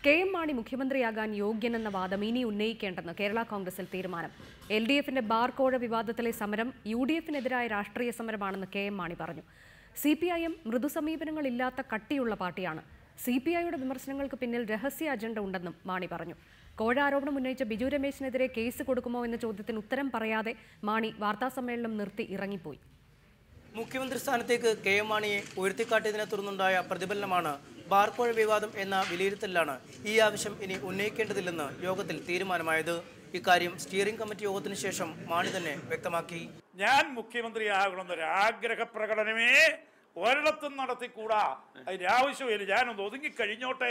K M Mani മുഖ്യമന്ത്രിയാകാൻ യോഗ്യനെന്ന വാദം ഇനി ഉന്നയിക്കേണ്ടെന്ന് കേരള കോൺഗ്രസിൽ തീരുമാനം എൽ ഡി എഫിന്റെ ബാർ കോഴ വിവാദത്തിലെ സമരം യു ഡി എഫിനെതിരായ രാഷ്ട്രീയ സമരമാണെന്ന് കെ എം മാണി പറഞ്ഞു സി പി ഐ എം മൃദുസമീപനങ്ങളില്ലാത്ത കട്ടിയുള്ള പാർട്ടിയാണ് സി പി ഐയുടെ വിമർശനങ്ങൾക്ക് പിന്നിൽ രഹസ്യ അജണ്ട ഉണ്ടെന്നും മാണി പറഞ്ഞു കോഴ ആരോപണം ഉന്നയിച്ച ബിജു രമേശിനെതിരെ കേസ് കൊടുക്കുമോ എന്ന ചോദ്യത്തിന് ഉത്തരം പറയാതെ മാണി വാർത്താസമ്മേളനം നിർത്തി ഇറങ്ങിപ്പോയി മുഖ്യമന്ത്രി സ്ഥാനത്തേക്ക് കെ എം മാണിയെ ഉയർത്തിക്കാട്ടിയതിനെ തുടർന്നുണ്ടായ പ്രതിഫലനമാണ് ബാർക്കോഴ വിവാദം എന്ന വിലയിരുത്തലിലാണ് ഈ ആവശ്യം ഇനി ഉന്നയിക്കേണ്ടതില്ലെന്ന് യോഗത്തിൽ തീരുമാനമായത് ഇക്കാര്യം സ്റ്റിയറിംഗ് കമ്മിറ്റി യോഗത്തിന് ശേഷം മാണി തന്നെ വ്യക്തമാക്കി ഞാൻ മുഖ്യമന്ത്രിയാകണമെന്നൊരു ആഗ്രഹ പ്രകടനമേ ഒരിടത്തും നടത്തിക്കൂടാ അതിന്റെ ആവശ്യമില്ല ഞാനൊന്ന് ഒതുങ്ങി കഴിഞ്ഞോട്ടെ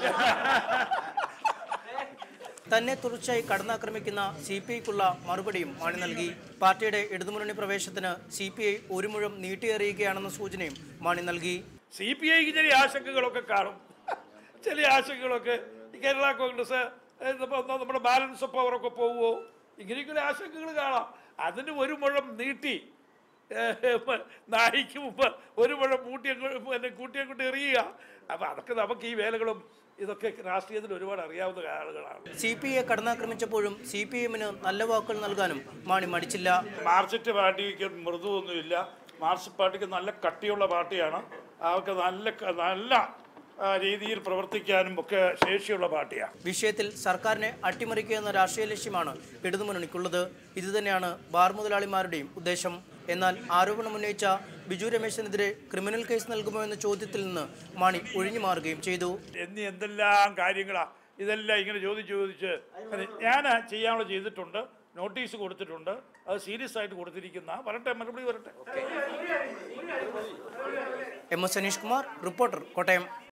തന്നെ തുടർച്ചയായി കടന്നാക്രമിക്കുന്ന സി പി ഐക്കുള്ള മറുപടിയും മാണി നൽകി പാർട്ടിയുടെ ഇടതുമുന്നണി പ്രവേശനത്തിന് സി പി ഐ ഒരു മുഴം നീട്ടിയെറിയുകയാണെന്ന സൂചനയും മാണി നൽകി സി പി ഐക്ക് ചില ആശങ്കകളൊക്കെ കാണും ചില ആശങ്കകളൊക്കെ ഈ കേരള കോൺഗ്രസ് ഏ, നമ്മ- നമ്മുടെ ബാലൻസ് പവറൊക്കെ പോവുമോ ഇങ്ങനെയൊക്കെയുള്ള ആശങ്കകൾ കാണാം അതിന് ഒരു മുഴം നീട്ടി ഏ, മ- നായിക്ക് മുമ്പ് ഒരു മുഴം മൂട്ടി അങ്ങോട്ട് പിന്നെ കൂട്ടി അങ്ങോട്ട് എറിയുക അപ്പം അതൊക്കെ നമുക്ക് ഈ വേലകളും ഇതൊക്കെ രാഷ്ട്രീയത്തിൽ ഒരുപാട് അറിയാവുന്ന ആളുകളാണ് സി പി ഐയെ കടന്നാക്രമിച്ചപ്പോഴും സി പി എമ്മിന് നല്ല വാക്കുകൾ നൽകാനും മാണി മടിച്ചില്ല മാർക്സിസ്റ്റ് പാർട്ടിക്ക് മൃദുവൊന്നുമില്ല മാർക്സിസ്റ്റ് പാർട്ടിക്ക് നല്ല കട്ടിയുള്ള പാർട്ടിയാണ് അവർക്ക് നല്ല ക- നല്ല ആ, രീതിയിൽ പ്രവർത്തിക്കാനും ഒക്കെ ശേഷിയുള്ള പാർട്ടിയാണ് വിഷയത്തിൽ സർക്കാരിനെ അട്ടിമറിക്കുക എന്ന രാഷ്ട്രീയ ലക്ഷ്യമാണ് ഇടതുമുന്നണിക്കുള്ളത് ഇതുതന്നെയാണ് ബാർ മുതലാളിമാരുടെയും ഉദ്ദേശം എന്നാൽ ആരോപണം ഉന്നയിച്ച ബിജു രമേശിനെതിരെ ക്രിമിനൽ കേസ് നൽകുമോ എന്ന ചോദ്യത്തിൽ നിന്ന് മാണി ഒഴിഞ്ഞു മാറുകയും ചെയ്തു എന്നീ എന്തെല്ലാം കാര്യങ്ങളാ ഇതെല്ലാം ഇങ്ങനെ ചോദിച്ച് ചോദിച്ച് ഞാൻ ചെയ്യാനുള്ള ചെയ്തിട്ടുണ്ട് നോട്ടീസ് കൊടുത്തിട്ടുണ്ട് അത് സീരിയസ് ആയിട്ട് കൊടുത്തിരിക്കുന്ന വരട്ടെ മറുപടി വരട്ടെ M S Aneesh Kumar reporter Kottayam